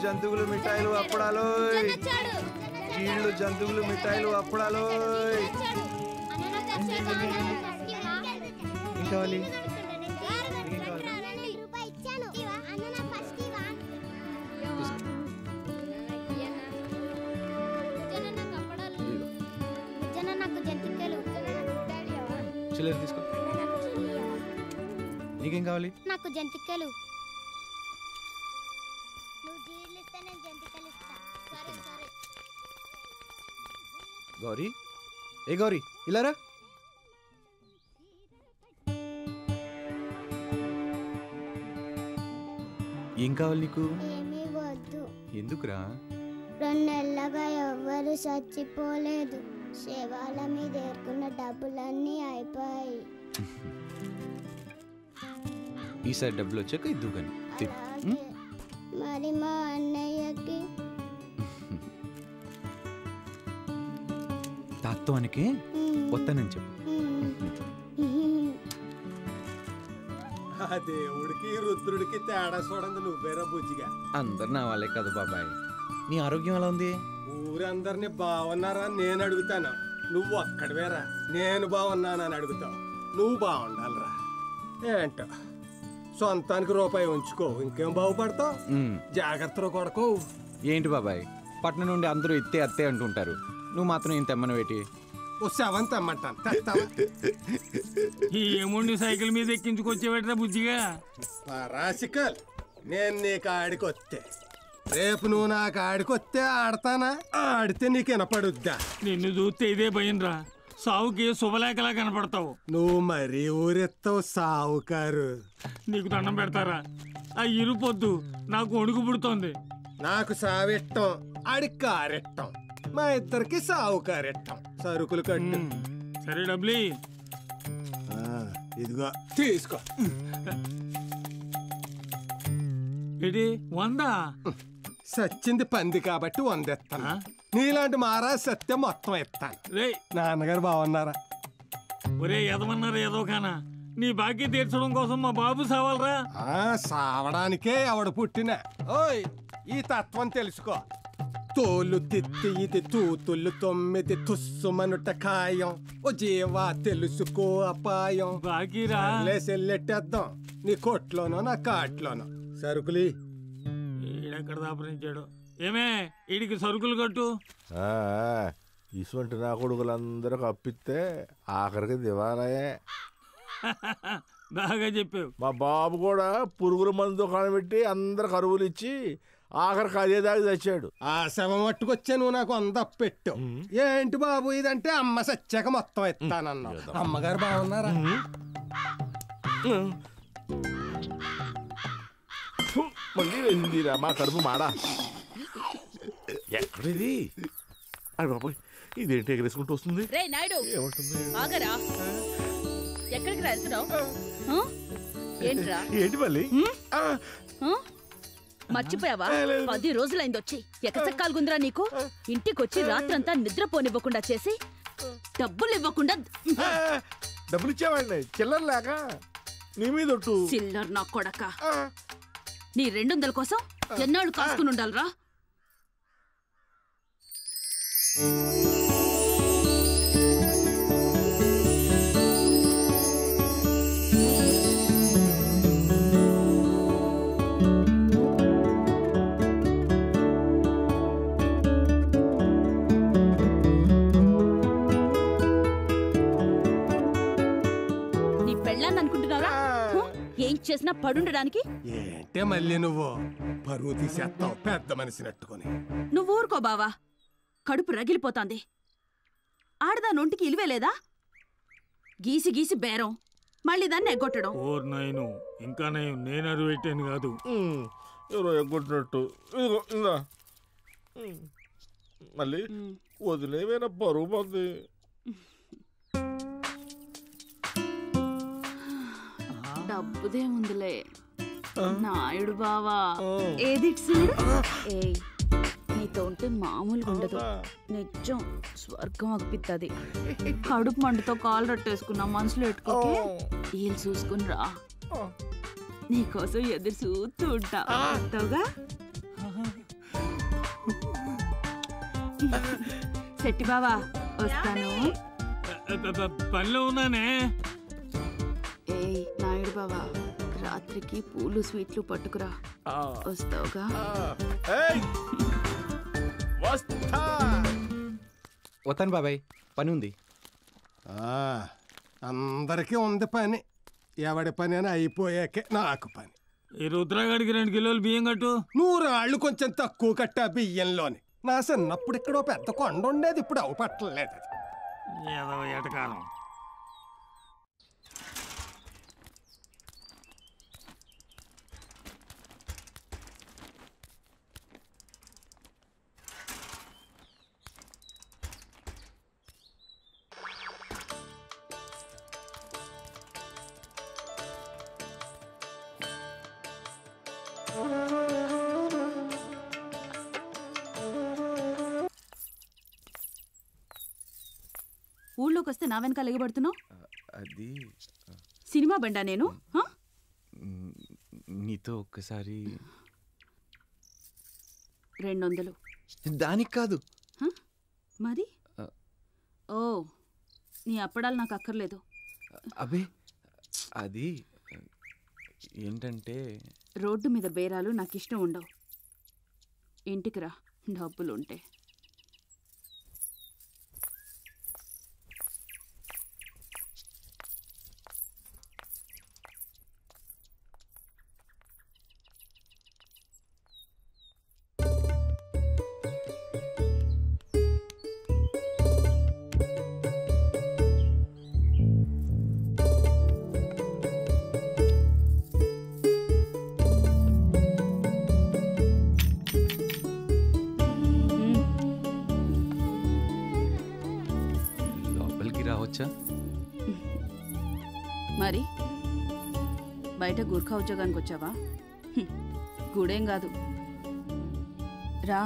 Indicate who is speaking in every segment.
Speaker 1: జంతువులు మిఠాయిలు అప్పడాలు
Speaker 2: వచ్చాడు
Speaker 1: కీళ్ళు జంతువులు మిఠాయిలు అప్పడాలు ఏం కావాలి
Speaker 2: నాకు జంతికలు
Speaker 1: చిల్లర తీసుకో నీకేం కావాలి
Speaker 2: నాకు జంతికలు నువ్వు జీర్లు ఇస్తే నేను జంతికలు ఇస్తా సరే సరే
Speaker 1: గౌరీ ఏ గౌరీ ఇలారా ఏం కావాలి నీకు
Speaker 2: ఏమీ వద్దు
Speaker 1: ఎందుకురా
Speaker 2: రెండు నెలలుగా ఎవ్వరు చచ్చిపోలేదు శవాల మీద ఏరుకున్న డబ్బులన్నీ అయిపోయాయి
Speaker 1: ఈసారి డబ్బులు వచ్చాక ఇద్దు కానీ తిను.
Speaker 2: అలాగే మరి మా అన్నయ్యకి
Speaker 1: తాతో అనకే వస్తానని చెప్పు
Speaker 3: ఆ దేవుడికి రుద్రుడికి తేడా చూడండి నువ్వేరా బుజ్జిగా
Speaker 1: అందరు నా వాళ్ళే కదా బాబాయ్ నీ ఆరోగ్యం ఎలా ఉంది
Speaker 3: ఊరందరినీ బాగున్నారా అని నేను అడుగుతాను నువ్వు ఒక్కడివేరా నేను బాగున్నానని అడుగుతావు నువ్వు బాగుండాలిరా ఏంటో సొంతానికి రూపాయి ఉంచుకో ఇంకేం బాగుపడతావు
Speaker 1: ఉమ్,
Speaker 3: జాగ్రత్తలో కొడకు
Speaker 1: ఏంటి బాబాయ్ పట్నం నుండి అందరూ ఎత్తే అత్తే అంటుంటారు నువ్వు మాత్రం ఏం తెమ్మను వేటి
Speaker 3: ఓ సెవెన్ తెమ్మంటాను తెస్తావా?
Speaker 4: ఈ ఏముండి సైకిల్ మీద ఎక్కించుకొచ్చేవాడిరా బుజ్జిగా
Speaker 3: రాసికల్ నేను నీకు ఆడికొస్తే రేపు నువ్వు నాకు ఆడికొస్తే ఆడతానా ఆడితే నీకు వినపడుద్దా
Speaker 4: నిన్ను చూస్తే ఇదే భయం రా సావుకి శుభలేఖలా కనపడతావు
Speaker 3: నువ్వు మరీ ఊరెత్తావు సావుకారు
Speaker 4: నీకు దండం పెడతారా ఆ ఇరుపొద్దు నాకు వణుకు పుడుతోంది
Speaker 3: నాకు సావిట్టం ఆడికి కారెట్టం మా ఇద్దరికి సావుకారెట్టం సరుకులు కట్టు
Speaker 4: సరే డబ్లీ
Speaker 3: ఆ, ఇదిగో తీసుకో
Speaker 4: ఏంటి వందా
Speaker 3: సచ్చింది పంది కాబట్టి వందెత్తాను నీలాంటి మారా సత్యం మొత్తం ఎత్తాను
Speaker 4: రే
Speaker 3: నాన్నగారు బాగున్నారా
Speaker 4: ఒరే ఎదవన్నారు ఏదో కానా నీ బాకీ తీర్చడం కోసం మా బాబు సావాలరా
Speaker 3: ఆ సావడానికే ఎవడు పుట్టిన ఓయ్ ఈ తత్వం తెలుసుకో తోలు తిత్తి ఇది తూతులు తొమ్మిది తుస్సుమనుట ఖాయం ఓ జీవా తెలుసుకో అపాయం
Speaker 4: బాకీరా
Speaker 3: సర్లే సెల్లెట్టేద్దాం నీ కొట్లోనో నా కాట్లోనో సరుకులి
Speaker 4: ఈడెక్కడ దాపరించాడు ఏమే ఈడికి సరుకులు కట్టు
Speaker 5: ఆ, ఇటువంటి నా కొడుకులందరూ అప్పిస్తే ఆఖరికి దివాలయే
Speaker 4: బాగా చెప్పావు
Speaker 5: మా బాబు కూడా పురుగుల మందు దుకాణం పెట్టి అందరు కరువులు ఇచ్చి ఆఖరికి అదే దాకా తెచ్చాడు
Speaker 3: ఆ శవం పట్టుకొచ్చే నువ్వు నాకు వంద పెట్టు ఏంటి బాబు ఇదంటే అమ్మ సచ్చాక మొత్తం ఎత్తానన్నా అమ్మగారు బాగున్నారా
Speaker 5: ఫు, మళ్ళీ వెళ్ళిందిరా మా కడుపు మాడా ఎక్కడిది అయ్య బాబోయ్ ఇదేంటి ఎగరేసుకుంటూ వస్తుంది
Speaker 6: రే నాయుడు
Speaker 5: ఏమంటుంది
Speaker 6: ఆగరా ఎక్కడికి రా వెళ్తున్నావు ఆ? ఏంట్రా
Speaker 5: ఏంటి మళ్ళీ ఆ,
Speaker 6: ఆ? మర్చిపోయావా పది రోజులైంది వచ్చి ఎకసక్కాలు గుందిరా నీకు ఇంటికొచ్చి రాత్రంతా నిద్రపోనివ్వకుండా చేసి డబ్బులు ఇవ్వకుండా
Speaker 5: ఆ, డబ్బులు ఇచ్చేవాడిని చిల్లర లేక నీ మీద ఒట్టు
Speaker 6: సిల్లర్ నా కొడక
Speaker 5: ఆ,
Speaker 6: నీ రెండొందల కోసం ఎన్నాళ్ళు కాసుకుని ఉండాలిరా నీ పెళ్ళాన్ని అనుకుంటున్నారా హ? ఏం చేసినా పడుండడానికి
Speaker 3: ఏంటే మళ్ళీ నువ్వు పరువు తీసేస్తావు పెద్ద మనిషి నెట్టుకొని
Speaker 6: నువ్వు ఊరుకో బావా కడుపు రగిలిపోతాంది ఆడదా నొంటికి ఇలివే లేదా గీసి గీసి బేరం మళ్ళీ దాన్ని ఎగ్గొట్టడం
Speaker 4: ఓర్ నైను ఇంకా నయం నేను అరువు పెట్టాను కాదు
Speaker 5: ఉమ్, ఎవరో ఎగ్గొట్టినట్టు ఇదిగో ఇందా ఉమ్, మళ్ళీ వదిలేమైనా బరువు మంది
Speaker 6: డబ్బుదే ఉందిలే నాయుడు బావా ఏది ఇటు చూడు ఏయ్ నీతో ఉంటే మామూలుగా ఉండదు నిజం స్వర్గం అనిపిస్తుంది కడుపు మంటతో కాలు రట్టేసుకున్నా మనసులో పెట్టుకోకే వీళ్ళు చూసుకుని రా నీకోసం ఎదురు చూస్తూ ఉంటా వస్తావుగా? శెట్టి బావా వస్తాను
Speaker 4: ప- ప- ప- పనిలో ఉన్నానే
Speaker 6: ఏయ్ నాయుడు బావా రాత్రికి పూలు స్వీట్లు పట్టుకురా
Speaker 5: ఆ,
Speaker 6: వస్తావుగా
Speaker 5: ఆ, ఏయ్! వస్తా
Speaker 1: వస్తాను బాబాయ్ పని ఉంది
Speaker 3: ఆ, అందరికీ ఉంది పని ఎవడి పని అని అయిపోయాకే నాకు పని
Speaker 4: ఈ రుద్రగాడికి రెండు కిలోలు బియ్యం కట్టు
Speaker 3: నువ్వు రాళ్ళు కొంచెం తక్కువ కట్టా బియ్యంలోని నా చిన్నప్పుడు ఇక్కడ ఓ పెద్ద కొండ ఉండేది ఇప్పుడు అవు పట్టలేదు అది
Speaker 4: ఏదో ఎటకాలం
Speaker 6: ఊళ్ళోకి వస్తే నా వెనకాల ఎగబడుతున్నావు
Speaker 1: అది
Speaker 6: సినిమా బండా నేను హ?
Speaker 1: మ్, నీతో ఒక్కసారి
Speaker 6: రెండు వందలు
Speaker 1: దానికి కాదు
Speaker 6: హ? మరి
Speaker 1: ఆ.
Speaker 6: ఓ నీ అప్పడాలు నాకు అక్కర్లేదు
Speaker 1: అబే అది ఏంటంటే
Speaker 6: రోడ్డు మీద బేరాలు నాకు ఇష్టం ఉండవు ఇంటికి రా డబ్బులు ఉంటే
Speaker 1: లోపలికి రావచ్చా
Speaker 6: మరి బయట గూర్ఖా ఉద్యోగానికి వచ్చావా హ్మ్, గూడేం కాదు రా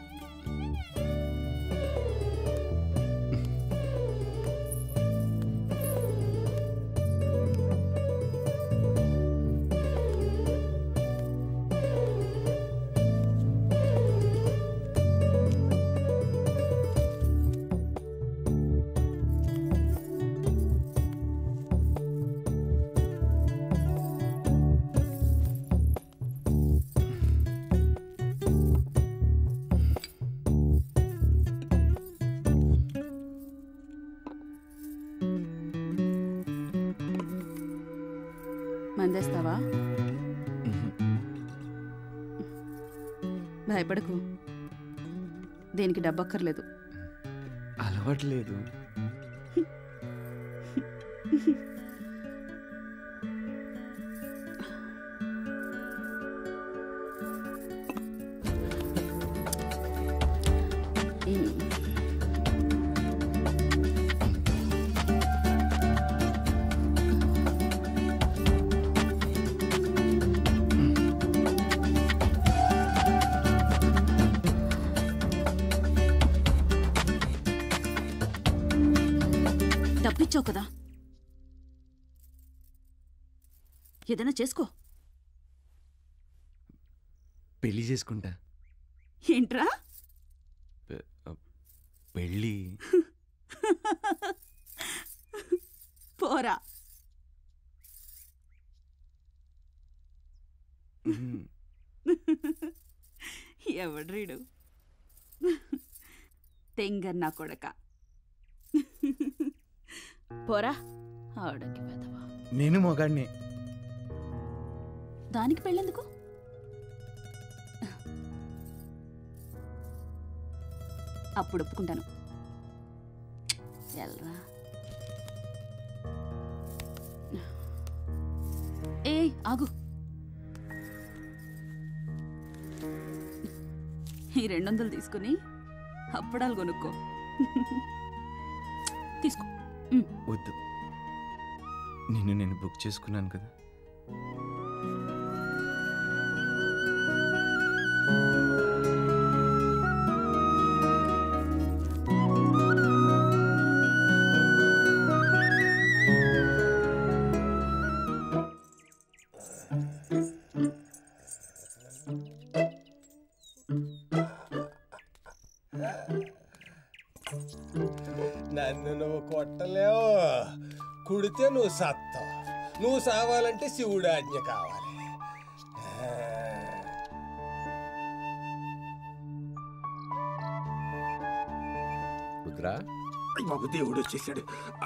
Speaker 6: మందేస్తావా భయపడకు దేనికి డబ్బక్కర్లేదు
Speaker 1: అలవాట్లేదు
Speaker 6: ఉమ్. డబ్బిచ్చావు కదా ఏదైనా చేసుకో
Speaker 1: పెళ్లి చేసుకుంటా
Speaker 6: ఏంట్రా
Speaker 1: పె- పెళ్ళి
Speaker 6: పోరా
Speaker 1: మ్,
Speaker 6: ఎవడ్రీడు తెంగర్ నా కొడక పోరా ఆవిడకి పెదవా
Speaker 1: నేను మొగాడిని
Speaker 6: దానికి పెళ్ళెందుకు అప్పుడు ఒప్పుకుంటాను ఎల్రా ఏ ఆగు ఈ రెండు వందలు తీసుకుని అప్పడాలు కొనుక్కో తీసుకో ఉమ్.
Speaker 1: వద్దు నిన్ను నేను బుక్ చేసుకున్నాను కదా
Speaker 3: నన్ను నువ్వు కొట్టలేవు కుడితే నువ్వు సత్తావు నువ్వు సావాలంటే శివుడు ఆజ్ఞ కావాలి ఆ.
Speaker 1: రుద్రా
Speaker 3: అయ్ బాబు దేవుడు వచ్చేసాడు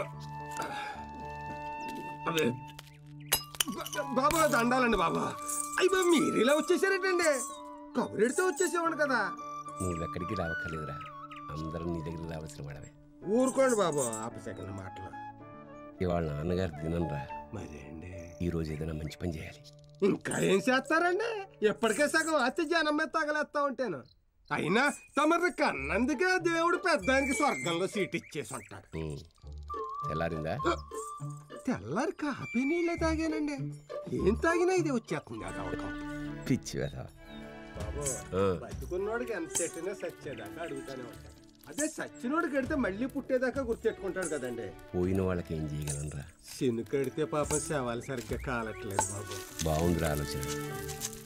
Speaker 3: అదే బాబా దండాలండి బాబా అయ్యి బాబు మీరు ఇలా వచ్చేసారేటండి కబురెడితే వచ్చేసేవాడు కదా
Speaker 7: నువ్వు ఎక్కడికి రావక్కర్లేదురా అందరం నీ దగ్గర రావాల్సిన వాడవే
Speaker 3: ఊరుకోండి బాబు ఆపసేకండి మాటలు
Speaker 7: ఇవాళ నాన్నగారు తినరా
Speaker 3: మరేండి
Speaker 7: ఈ రోజు ఏదైనా మంచి పని చేయాలి
Speaker 3: ఇంకా ఏం చేస్తారండి ఎప్పటికే సగం అతి జనం మీద తగలేస్తా ఉంటాను అయినా తమరి కన్నందుకే దేవుడు పెద్దానికి స్వర్గంలో సీట్ ఇచ్చేసి ఉంటాడు
Speaker 7: ఉమ్. తెల్లారిందా
Speaker 3: తెల్లారి కాఫీ నీళ్ళే తాగానండి ఏం తాగినా ఇది వచ్చేస్తుంది కదా ఒక
Speaker 7: పిచ్చి వేసా
Speaker 3: బాబు బతుకున్నోడికి ఎంత చెట్టినా సచ్చేదాకా అడుగుతానే ఉంటాడు అదే సచ్చినోడికి కడితే మళ్ళీ పుట్టేదాకా గుర్తెట్టుకుంటాడు కదండి
Speaker 7: పోయిన వాళ్ళకి ఏం చేయగలనరా
Speaker 3: శని కడితే పాపం శవాలు సరిగ్గా కాలట్లేదు బాబు
Speaker 7: బాగుందిరా ఆలోచన